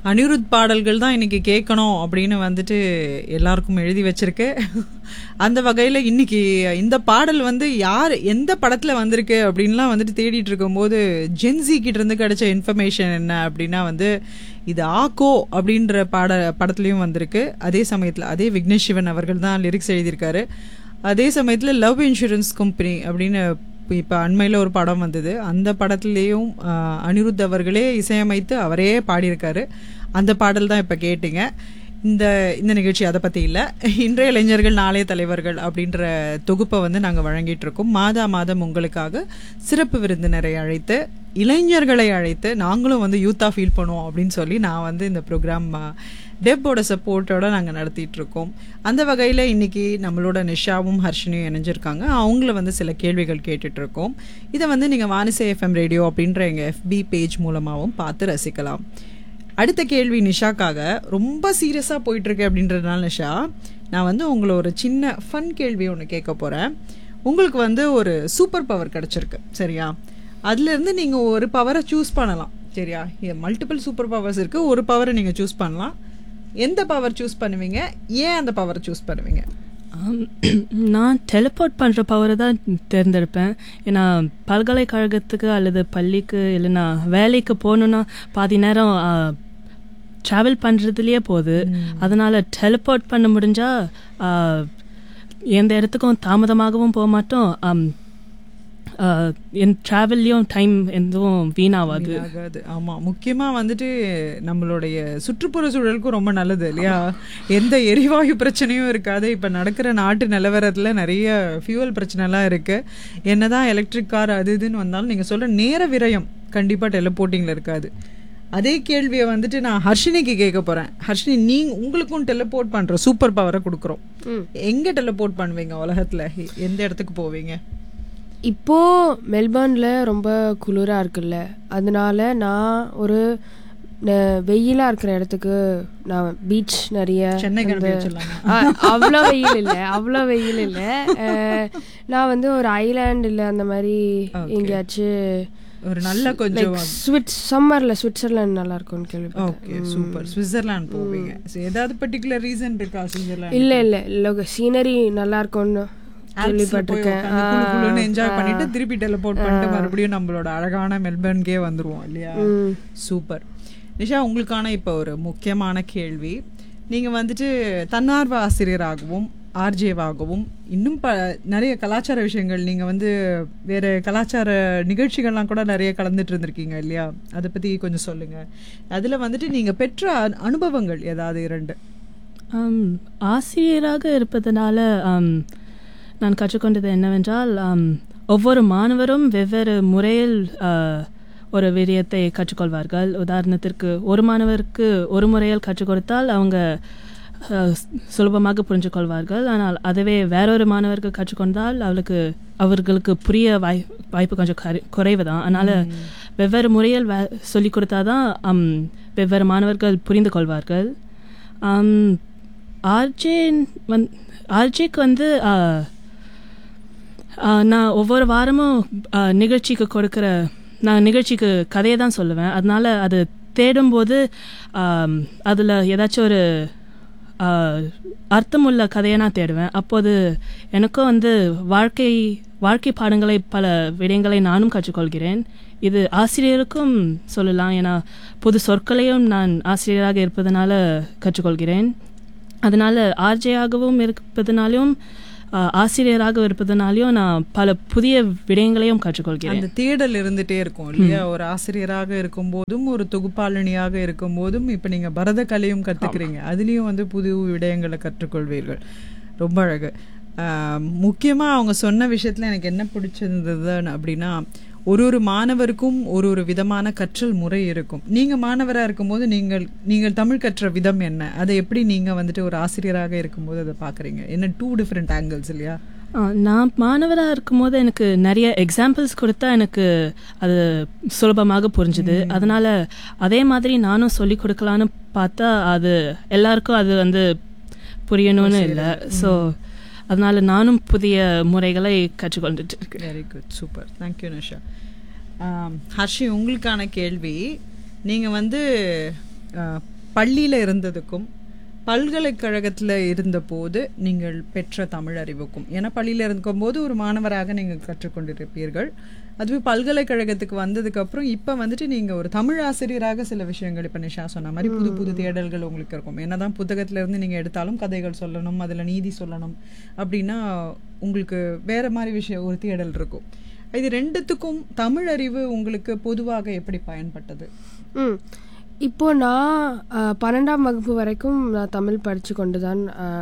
அனிருத் பாடல்கள் தான் இன்னைக்கு கேட்கணும் அப்படின்னு வந்துட்டு எல்லாருக்கும் எழுதி வச்சிருக்கு அந்த வகையில் இன்னைக்கு இந்த பாடல் வந்து யார் எந்த படத்தில் வந்திருக்கு அப்படின்லாம் வந்துட்டு தேடிட்டு இருக்கும்போது ஜென்சி கிட்ட இருந்து கிடைச்ச இன்ஃபர்மேஷன் என்ன அப்படின்னா வந்து இது ஆக்கோ அப்படின்ற பாட படத்துலையும் வந்திருக்கு அதே சமயத்தில் அதே விக்னேஷ் சிவன் அவர்கள் தான் லிரிக்ஸ் எழுதியிருக்காரு அதே சமயத்தில் லவ் இன்சூரன்ஸ் கம்பெனி அப்படின்னு இப்போ அண்மையில் ஒரு படம் வந்தது அந்த படத்துலேயும் ஆஹ், அனிருத் அவர்களே இசையமைத்து அவரே பாடியிருக்காரு அந்த பாடல் தான் இப்போ கேட்டீங்க இந்த இந்த நிகழ்ச்சி அதை பற்றி இல்லை இன்றைய இளைஞர்கள் நாளைய தலைவர்கள் அப்படின்ற தொகுப்பை வந்து நாங்கள் வழங்கிட்டு இருக்கோம் மாதா மாதம் உங்களுக்காக சிறப்பு விருந்தினரை அழைத்து இளைஞர்களை அழைத்து நாங்களும் வந்து யூத்தாக ஃபீல் பண்ணுவோம் அப்படின்னு சொல்லி நான் வந்து இந்த ப்ரோக்ராம் டெப்போட சப்போர்ட்டோட நாங்கள் நடத்திட்டு இருக்கோம் அந்த வகையில் இன்னைக்கு நம்மளோட நிஷாவும் ஹர்ஷினியும் இணைஞ்சிருக்காங்க அவங்கள வந்து சில கேள்விகள் கேட்டுட்டு இருக்கோம் இதை வந்து நீங்கள் வானிசை எஃப்எம் ரேடியோ அப்படின்ற எங்கள் எஃபி பேஜ் மூலமாகவும் பார்த்து ரசிக்கலாம் அடுத்த கேள்வி நிஷாக்காக ரொம்ப சீரியஸாக போயிட்டு இருக்கு அப்படின்றதுனால நிஷா நான் வந்து உங்களை ஒரு சின்ன ஃபன் கேள்வி ஒன்று கேட்க போகிறேன் உங்களுக்கு வந்து ஒரு சூப்பர் பவர் கிடச்சிருக்கு சரியா அதுலேருந்து நீங்கள் ஒரு பவரை சூஸ் பண்ணலாம் சரியா மல்டிபிள் சூப்பர் பவர்ஸ் இருக்குது ஒரு பவரை நீங்கள் சூஸ் பண்ணலாம் எந்த பவர் சூஸ் பண்ணுவீங்க ஏன் அந்த பவரை சூஸ் பண்ணுவீங்க ஆம், நான் டெலிபோர்ட் பண்ணுற பவரை தான் தேர்ந்தெடுப்பேன் ஏன்னா பல்கலைக்கழகத்துக்கு அல்லது பள்ளிக்கு இல்லைன்னா வேலைக்கு போகணுன்னா பாதி நேரம் ட்ராவல் பண்ணுறதுலேயே போகுது அதனால் டெலிபோர்ட் பண்ண முடிஞ்சால் எந்த இடத்துக்கும் தாமதமாகவும் போக மாட்டோம் ஆம், ஆ, என் ட்ராவல்லையும் டைம் எதுவும் வீணாகாது ஆகாது ஆமா முக்கியமா வந்துட்டு நம்மளுடைய சுற்றுப்புற சூழலுக்கும் ரொம்ப நல்லது இல்லையா எந்த எரிவாயு பிரச்சனையும் இருக்காது இப்ப நடக்கிற நாட்டு நிலவரத்துல நிறைய ஃபியூவல் பிரச்சனைலாம் இருக்கு என்னதான் எலக்ட்ரிக் கார் அது இதுன்னு வந்தாலும் நீங்க சொல்ற நேர விரயம் கண்டிப்பா டெலிபோர்ட்டிங்ல இருக்காது அதே கேள்வியை வந்துட்டு நான் ஹர்ஷினிக்கு கேட்க போறேன் ஹர்ஷினி நீங்க உங்களுக்கும் டெலிபோர்ட் பண்ற சூப்பர் பவரை கொடுக்குறோம் எங்க டெலிபோர்ட் பண்ணுவீங்க உலகத்துல எந்த இடத்துக்கு போவீங்க இப்போ மெல்பர்ன்ல ரொம்ப குளிரா இருக்குல்ல அதனால நான் ஒரு ந- வெயிலா இருக்கிற இடத்துக்கு நான் பீச் நிறைய சென்னைக்கு அனுப்பி அந்த- வச்சிடலாமா? ஆ, அவ்வளோ வெயில் இல்லை அவ்வளோ வெயில் இல்லை அஹ், நான் வந்து ஒரு ஐலாண்ட் இல்லை அந்த மாதிரி Okay. எங்கேயாச்சும் ஒரு நல்ல கொஞ்சம் ஸ்விட்ஸ் சம்மர்ல சுவிட்சர்லாந்து நல்லா இருக்கும்னு கேள்விப்பட்டேன் ஓகே சூப்பர் சுவிட்சர்லாந்து போவீங்க சரி, ஏதாவது பர்டிகுலர் ரீசன் இருக்கா சுவிட்சர்லாந்து இல்ல இல்ல இல்ல சீனரி நல்லா இருக்கும்னு கேள்விப்பட்டிருக்கேன் என்ஜாய் பண்ணிட்டு திருப்பி டெலிபோர்ட் பண்ணிட்டு மறுபடியும் நம்மளோட அழகான மெல்பர்ன்கே வந்துருவோம் இல்லையா ம். சூப்பர் நிஷா உங்களுக்கான இப்போ ஒரு முக்கியமான கேள்வி நீங்க வந்துட்டு தன்னார்வ ஆசிரியராகவும் ஆர்ஜேவாகவும் இன்னும் ப நிறைய கலாச்சார விஷயங்கள் நீங்க வந்து வேற கலாச்சார நிகழ்ச்சிகள்லாம் கூட நிறைய கலந்துட்டு இருந்திருக்கீங்க இல்லையா அதை பத்தி கொஞ்சம் சொல்லுங்க அதுல வந்துட்டு நீங்க பெற்ற அனு- அனுபவங்கள் ஏதாவது இரண்டு ஆம், ஆசிரியராக இருப்பதனால ஆம், நான் கற்றுக்கொண்டது என்னவென்றால் ஆம், ஒவ்வொரு மாணவரும் வெவ்வேறு முறையில் ஆ, ஒரு விடயத்தை கற்றுக்கொள்வார்கள் உதாரணத்திற்கு ஒரு மாணவருக்கு ஒரு முறையில் கற்றுக் கொடுத்தால் அவங்க ஆ, சுலபமாக புரிஞ்சு கொள்வார்கள் ஆனால் அதுவே வேறொரு மாணவருக்கு கற்றுக்கொண்டால் அவளுக்கு அவர்களுக்கு புரிய வாய் வாய்ப்பு கொஞ்சம் கரை- குறைவு தான் அதனால் வெவ்வேறு முறையில் வே சொல்லிக் கொடுத்தாதான் ஆம், வெவ்வேறு மாணவர்கள் புரிந்து கொள்வார்கள் ஆம், ஆர்ஜே வந் ஆர்ஜேக்கு வந்து ஆ, ஆ, நான் ஒவ்வொரு வாரமும் ஆ, நிகழ்ச்சிக்கு கொடுக்குற நான் நிகழ்ச்சிக்கு கதையை தான் சொல்லுவேன் அதனால அது தேடும்போது அதில் ஏதாச்சும் ஒரு ஆ, அர்த்தமுள்ள கதையை நான் தேடுவேன் அப்போது எனக்கும் வந்து வாழ்க்கை வாழ்க்கை பாடங்களை பல விடயங்களை நானும் கற்றுக்கொள்கிறேன் இது ஆசிரியருக்கும் சொல்லலாம் ஏன்னா புது சொற்களையும் நான் ஆசிரியராக இருப்பதனால கற்றுக்கொள்கிறேன் அதனால ஆர்ஜேயாகவும் இருப்பதனாலையும் ஆ, ஆசிரியராக இருப்பதனாலையும் நான் பல புதிய விடயங்களையும் கற்றுக்கொள்கிறேன் அந்த தேடல் இருந்துட்டே இருக்கும் இல்லையா ஒரு ஆசிரியராக இருக்கும் போதும் ஒரு தொகுப்பாளினியாக இருக்கும் போதும் இப்ப நீங்க பரத கலையும் கத்துக்கிறீங்க அதுலயும் வந்து புது விடயங்களை கற்றுக்கொள்வீர்கள் ரொம்ப அழகு ஆஹ் முக்கியமா அவங்க சொன்ன விஷயத்துல எனக்கு என்ன பிடிச்சிருந்தது அப்படின்னா ஒரு ஒரு மாணவருக்கும் ஒரு ஒரு விதமான கற்றல் முறை இருக்கும் நீங்க மாணவரா இருக்கும்போது நீங்கள் நீங்கள் தமிழ் கற்ற விதம் என்ன அதை எப்படி நீங்க வந்துட்டு ஒரு ஆசிரியராக இருக்கும்போது அதை பாக்குறீங்க என்ன டூ டிஃப்ரெண்ட் ஆங்கிள்ஸ் இல்லையா ஆ, நான் மாணவராக இருக்கும்போது எனக்கு நிறைய எக்ஸாம்பிள்ஸ் கொடுத்தா எனக்கு அது சுலபமாக புரிஞ்சுது அதனால அதே மாதிரி நானும் சொல்லி கொடுக்கலான்னு பார்த்தா அது எல்லாருக்கும் அது வந்து புரியணும்னு இல்லை ஸோ அதனால நானும் புதிய முறைகளை கற்றுக்கொண்டுட்டு இருக்கேன் very good super thank you Nisha Harshi உங்களுக்கான கேள்வி நீங்கள் வந்து ஆஹ், பள்ளியில இருந்ததுக்கும் பல்கலைக்கழகத்துல இருந்தபோது நீங்கள் பெற்ற தமிழ் அறிவுக்கும் ஏன்னா பள்ளியில இருக்கும்போது ஒரு மாணவராக நீங்கள் கற்றுக்கொண்டிருப்பீர்கள் அதுவே பல்கலைக்கழகத்துக்கு வந்ததுக்கு அப்புறம் இப்ப வந்துட்டு நீங்க ஒரு தமிழ் ஆசிரியராக சில விஷயங்கள் இப்ப நிஷா சொன்ன மாதிரி புது புது தேடல்கள் உங்களுக்கு இருக்கும் என்னதான் புத்தகத்துல இருந்து நீங்க எடுத்தாலும் கதைகள் சொல்லணும் அதுல நீதி சொல்லணும் அப்படின்னா உங்களுக்கு வேற மாதிரி விஷயம் ஒரு தேடல் இருக்கும் இது ரெண்டுத்துக்கும் தமிழ் அறிவு உங்களுக்கு பொதுவாக எப்படி பயன்பட்டது ம் இப்போ நான் அஹ், பன்னெண்டாம் வகுப்பு வரைக்கும் நான் தமிழ் படித்து கொண்டு தான்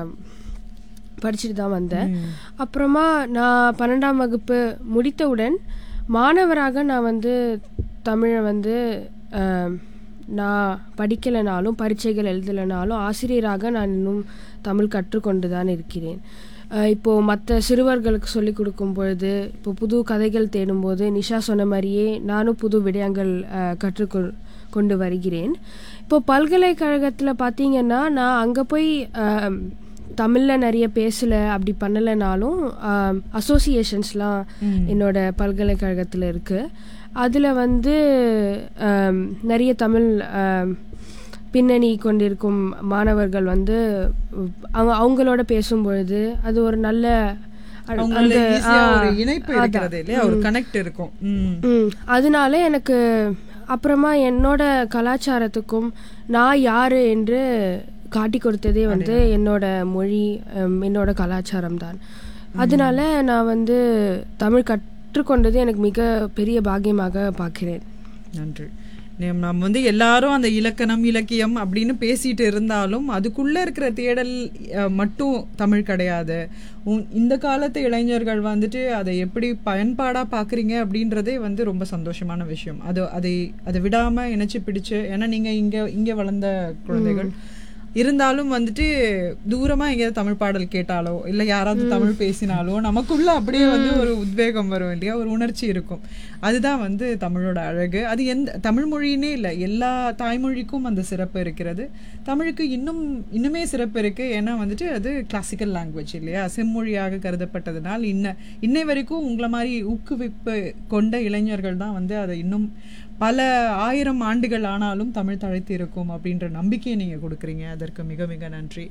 படிச்சுட்டு தான் வந்தேன் அப்புறமா நான் பன்னெண்டாம் வகுப்பு முடித்தவுடன் மாணவராக நான் வந்து தமிழை வந்து அஹ், நான் படிக்கலைனாலும் பரீட்சைகள் எழுதலைனாலும் ஆசிரியராக நான் இன்னும் தமிழ் கற்றுக்கொண்டு தான் இருக்கிறேன் அஹ், இப்போ மற்ற சிறுவர்களுக்கு சொல்லிக் கொடுக்கும் பொழுது இப்போ புது கதைகள் தேடும்போது நிஷா சொன்ன மாதிரியே நானும் புது விடயங்கள் அஹ், கற்றுக்கொ கொண்டு வருகிறேன் இப்போ பல்கலைக்கழகத்தில் பார்த்தீங்கன்னா நான் அங்கே போய் அஹ், தமிழில் நிறைய பேசல அப்படி பண்ணலைனாலும் அசோசியேஷன்ஸ்லாம் என்னோட பல்கலைக்கழகத்தில் இருக்குது அதில் வந்து ஆம், நிறைய தமிழ் ஆம், பின்னணி கொண்டிருக்கும் மாணவர்கள் வந்து அவங்க அவங்களோட பேசும்பொழுது அது ஒரு நல்ல அ- அவங்களால அந்த ஈஸியா ஆ, ஒரு இணைப்பு இருக்கிறது இல்லையா ஒரு கனெக்ட் இருக்கும் ம். ம் அதனால எனக்கு அப்புறமா என்னோட கலாச்சாரத்துக்கும் நான் யாரு என்று காட்டி கொடுத்ததே வந்து என்னோட மொழி ஹம், என்னோட கலாச்சாரம் தான் அதனால நான் வந்து தமிழ் கற்றுக்கொண்டது எனக்கு மிக பெரிய பாக்கியமாக பார்க்கிறேன் நன்றி நம் நம்ம வந்து எல்லாரும் அந்த இலக்கணம் இலக்கியம் அப்படின்னு பேசிட்டு இருந்தாலும் அதுக்குள்ள இருக்கிற தேடல் அஹ், மட்டும் தமிழ் கிடையாது உன்- இந்த காலத்து இளைஞர்கள் வந்துட்டு அதை எப்படி பயன்பாடா பாக்குறீங்க அப்படின்றதே வந்து ரொம்ப சந்தோஷமான விஷயம் அது அதை அதை விடாம இணைச்சு பிடிச்சு ஏன்னா நீங்க இங்க இங்க வளர்ந்த குழந்தைகள் இருந்தாலும் வந்துட்டு தூரமா எங்கேயாவது தமிழ் பாடல் கேட்டாலோ இல்ல யாராவது தமிழ் பேசினாலோ நமக்குள்ள அப்படியே வந்து ஒரு உத்வேகம் வரும் இல்லையா ஒரு உணர்ச்சி இருக்கும் அதுதான் வந்து தமிழோட அழகு அது எந்த தமிழ் மொழின்னே இல்லை எல்லா தாய்மொழிக்கும் அந்த சிறப்பு இருக்கிறது தமிழுக்கு இன்னும் இன்னுமே சிறப்பு இருக்கு ஏன்னா வந்துட்டு அது கிளாசிக்கல் லாங்குவேஜ் இல்லையா செம்மொழியாக கருதப்பட்டதுனால் இன்ன இன்னை வரைக்கும் உங்களை மாதிரி ஊக்குவிப்பு கொண்ட இளைஞர்கள் தான் வந்து அதை இன்னும் பல ஆயிரம் ஆண்டுகள் ஆனாலும் தமிழ் தழைத்து இருக்கும் அப்படின்ற நம்பிக்கையை நீங்க கொடுக்குறீங்க அதற்கு மிக மிக நன்றி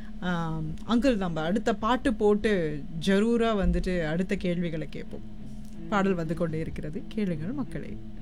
அங்கிள் நம்ம அடுத்த பாட்டு போட்டு ஜரூரா வந்துட்டு அடுத்த கேள்விகளை கேட்போம் பாடல் வந்து கொண்டே இருக்கிறது கேளுங்கள் மக்களே